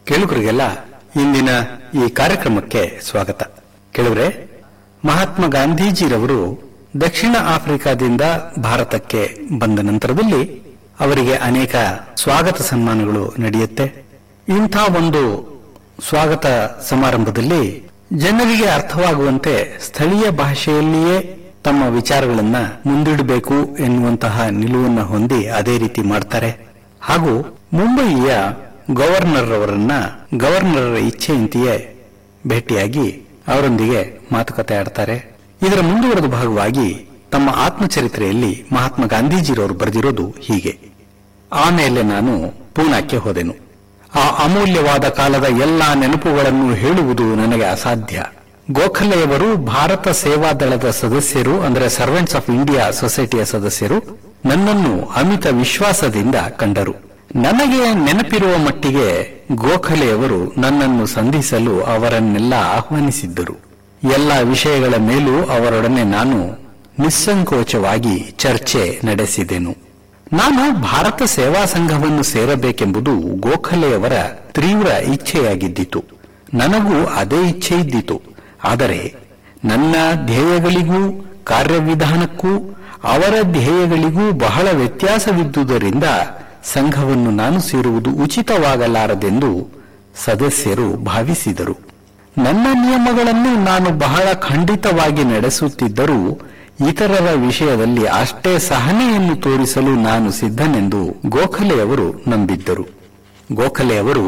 ಕೇಳುಗರಿಗೆಲ್ಲ ಇಂದಿನ ಈ ಕಾರ್ಯಕ್ರಮಕ್ಕೆ ಸ್ವಾಗತ ಕೇಳುಗರೆ ಮಹಾತ್ಮ ಗಾಂಧೀಜಿರವರು ದಕ್ಷಿಣ ಆಫ್ರಿಕಾದಿಂದ ಭಾರತಕ್ಕೆ ಬಂದ ನಂತರದಲ್ಲಿ ಅವರಿಗೆ ಅನೇಕ ಸ್ವಾಗತ ಸನ್ಮಾನಗಳು ನಡೆಯುತ್ತೆ ಇಂಥ ಒಂದು ಸ್ವಾಗತ ಸಮಾರಂಭದಲ್ಲಿ ಜನರಿಗೆ ಅರ್ಥವಾಗುವಂತೆ ಸ್ಥಳೀಯ ಭಾಷೆಯಲ್ಲಿಯೇ ತಮ್ಮ ವಿಚಾರಗಳನ್ನ ಮುಂದಿಡಬೇಕು ಎನ್ನುವಂತಹ ನಿಲುವನ್ನ ಹೊಂದಿ ಅದೇ ರೀತಿ ಮಾಡ್ತಾರೆ ಹಾಗೂ ಮುಂಬಯಿಯ ಗವರ್ನರ್ ಅವರನ್ನ ಗವರ್ನರ್ ಇಚ್ಛೆಯಂತೆಯೇ ಭೇಟಿಯಾಗಿ ಅವರೊಂದಿಗೆ ಮಾತುಕತೆ ಆಡ್ತಾರೆ ಇದರ ಮುಂದುವರೆದ ಭಾಗವಾಗಿ ತಮ್ಮ ಆತ್ಮಚರಿತ್ರೆಯಲ್ಲಿ ಮಹಾತ್ಮ ಗಾಂಧೀಜಿರವರು ಬರೆದಿರೋದು ಹೀಗೆ ಆಮೇಲೆ ನಾನು ಪೂನಾಕ್ಕೆ ಹೋದೆನು ಆ ಅಮೂಲ್ಯವಾದ ಕಾಲದ ಎಲ್ಲಾ ನೆನಪುಗಳನ್ನು ಹೇಳುವುದು ನನಗೆ ಅಸಾಧ್ಯ ಗೋಖಲೆಯವರು ಭಾರತ ಸೇವಾದಳದ ಸದಸ್ಯರು ಅಂದರೆ ಸರ್ವೆಂಟ್ಸ್ ಆಫ್ ಇಂಡಿಯಾ ಸೊಸೈಟಿಯ ಸದಸ್ಯರು ನನ್ನನ್ನು ಅಮಿತ ವಿಶ್ವಾಸದಿಂದ ಕಂಡರು ನನಗೆ ನೆನಪಿರುವ ಮಟ್ಟಿಗೆ ಗೋಖಲೆಯವರು ನನ್ನನ್ನು ಸಂಧಿಸಲು ಅವರನ್ನೆಲ್ಲ ಆಹ್ವಾನಿಸಿದ್ದರು ಎಲ್ಲ ವಿಷಯಗಳ ಮೇಲೂ ಅವರೊಡನೆ ನಾನು ನಿಸ್ಸಂಕೋಚವಾಗಿ ಚರ್ಚೆ ನಡೆಸಿದೆನು ನಾನು ಭಾರತ ಸೇವಾ ಸಂಘವನ್ನು ಸೇರಬೇಕೆಂಬುದು ಗೋಖಲೆಯವರ ತೀವ್ರ ಇಚ್ಛೆಯಾಗಿದ್ದಿತು ನನಗೂ ಅದೇ ಇಚ್ಛೆ ಇದ್ದಿತು ಆದರೆ ನನ್ನ ಧ್ಯೇಯಗಳಿಗೂ ಕಾರ್ಯವಿಧಾನಕ್ಕೂ ಅವರ ಧ್ಯೇಯಗಳಿಗೂ ಬಹಳ ವ್ಯತ್ಯಾಸವಿದ್ದುದರಿಂದ ಸಂಘವನ್ನು ನಾನು ಸೇರುವುದು ಉಚಿತವಾಗಲಾರದೆಂದು ಸದಸ್ಯರು ಭಾವಿಸಿದರು ನನ್ನ ನಿಯಮಗಳನ್ನು ನಾನು ಬಹಳ ಖಂಡಿತವಾಗಿ ನಡೆಸುತ್ತಿದ್ದರೂ ಇತರರ ವಿಷಯದಲ್ಲಿ ಅಷ್ಟೇ ಸಹನೆಯನ್ನು ತೋರಿಸಲು ನಾನು ಸಿದ್ಧನೆಂದು ಗೋಖಲೆಯವರು ನಂಬಿದ್ದರು ಗೋಖಲೆಯವರು